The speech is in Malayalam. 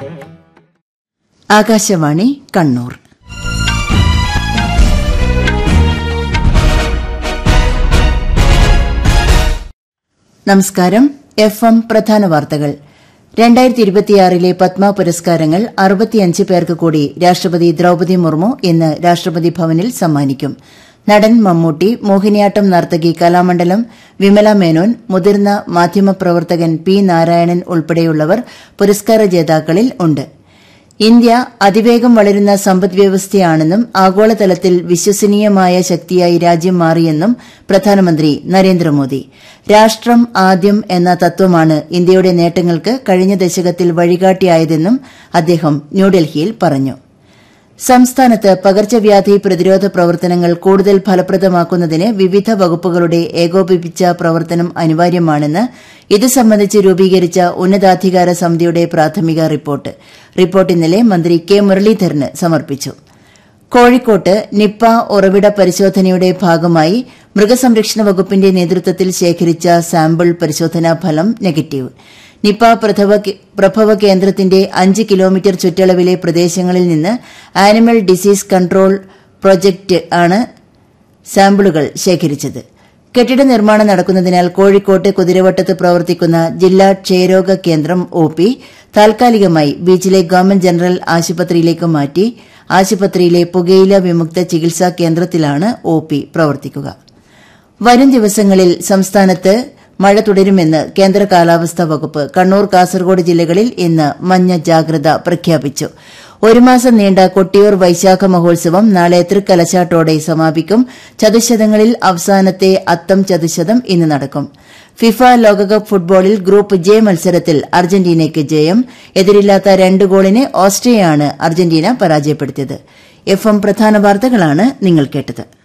ആകാശവാണി കണ്ണൂർ നമസ്കാരം എഫ് എം പ്രധാന വാർത്തകൾ രണ്ടായിരത്തി ഇരുപത്തിയാറിലെ പത്മ പുരസ്കാരങ്ങൾ അറുപത്തിയഞ്ച് പേർക്ക് കൂടി രാഷ്ട്രപതി ദ്രൌപദി മുർമു ഇന്ന് രാഷ്ട്രപതി ഭവനിൽ സമ്മാനിക്കും നടൻ മമ്മൂട്ടി മോഹിനിയാട്ടം നർത്തകി കലാമണ്ഡലം വിമല മേനോൻ മുതിർന്ന മാധ്യമപ്രവർത്തകൻ പി നാരായണൻ ഉൾപ്പെടെയുള്ളവർ പുരസ്കാര ജേതാക്കളിൽ ഉണ്ട് ഇന്ത്യ അതിവേഗം വളരുന്ന സമ്പദ്വ്യവസ്ഥയാണെന്നും ആഗോളതലത്തിൽ വിശ്വസനീയമായ ശക്തിയായി രാജ്യം മാറിയെന്നും പ്രധാനമന്ത്രി നരേന്ദ്രമോദി രാഷ്ട്രം ആദ്യം എന്ന തത്വമാണ് ഇന്ത്യയുടെ നേട്ടങ്ങൾക്ക് കഴിഞ്ഞ ദശകത്തിൽ വഴികാട്ടിയായതെന്നും അദ്ദേഹം ന്യൂഡൽഹിയിൽ പറഞ്ഞു സംസ്ഥാനത്ത് പകർച്ചവ്യാധി പ്രതിരോധ പ്രവർത്തനങ്ങൾ കൂടുതൽ ഫലപ്രദമാക്കുന്നതിന് വിവിധ വകുപ്പുകളുടെ ഏകോപിപ്പിച്ച പ്രവർത്തനം അനിവാര്യമാണെന്ന് ഇത് സംബന്ധിച്ച് രൂപീകരിച്ച ഉന്നതാധികാര സമിതിയുടെ പ്രാഥമിക റിപ്പോർട്ട് റിപ്പോർട്ട് ഇന്നലെ മന്ത്രി കെ മുരളീധരന് സമർപ്പിച്ചു കോഴിക്കോട്ട് നിപ്പ ഉറവിട പരിശോധനയുടെ ഭാഗമായി മൃഗസംരക്ഷണ വകുപ്പിന്റെ നേതൃത്വത്തിൽ ശേഖരിച്ച സാമ്പിൾ പരിശോധനാ ഫലം നെഗറ്റീവ് നിപ്പ പ്രഭവ കേന്ദ്രത്തിന്റെ അഞ്ച് കിലോമീറ്റർ ചുറ്റളവിലെ പ്രദേശങ്ങളിൽ നിന്ന് ആനിമൽ ഡിസീസ് കൺട്രോൾ പ്രൊജക്ട് ആണ് സാമ്പിളുകൾ ശേഖരിച്ചത് കെട്ടിട നിർമ്മാണം നടക്കുന്നതിനാൽ കോഴിക്കോട്ട് കുതിരവട്ടത്ത് പ്രവർത്തിക്കുന്ന ജില്ലാ ക്ഷയരോഗ കേന്ദ്രം ഒ പി താൽക്കാലികമായി ബീച്ചിലെ ഗവൺമെന്റ് ജനറൽ ആശുപത്രിയിലേക്ക് മാറ്റി ആശുപത്രിയിലെ പുകയില വിമുക്ത ചികിത്സാ കേന്ദ്രത്തിലാണ് ഒ പി പ്രവർത്തിക്കുക വരും ദിവസങ്ങളിൽ സംസ്ഥാനത്ത് മഴ തുടരുമെന്ന് കേന്ദ്ര കാലാവസ്ഥാ വകുപ്പ് കണ്ണൂർ കാസർഗോഡ് ജില്ലകളിൽ ഇന്ന് മഞ്ഞ ജാഗ്രത പ്രഖ്യാപിച്ചു ഒരു മാസം നീണ്ട കൊട്ടിയൂർ വൈശാഖ മഹോത്സവം നാളെ തൃക്കലശാട്ടോടെ സമാപിക്കും ചതുശതങ്ങളിൽ അവസാനത്തെ അത്തം ചതുശതം ഇന്ന് നടക്കും ഫിഫ ലോകകപ്പ് ഫുട്ബോളിൽ ഗ്രൂപ്പ് ജെ മത്സരത്തിൽ അർജന്റീനയ്ക്ക് ജയം എതിരില്ലാത്ത രണ്ട് ഗോളിന് ഓസ്ട്രിയയാണ് അർജന്റീന പരാജയപ്പെടുത്തിയത് എഫ് എം പ്രധാന വാർത്തകളാണ് നിങ്ങൾ കേട്ടത്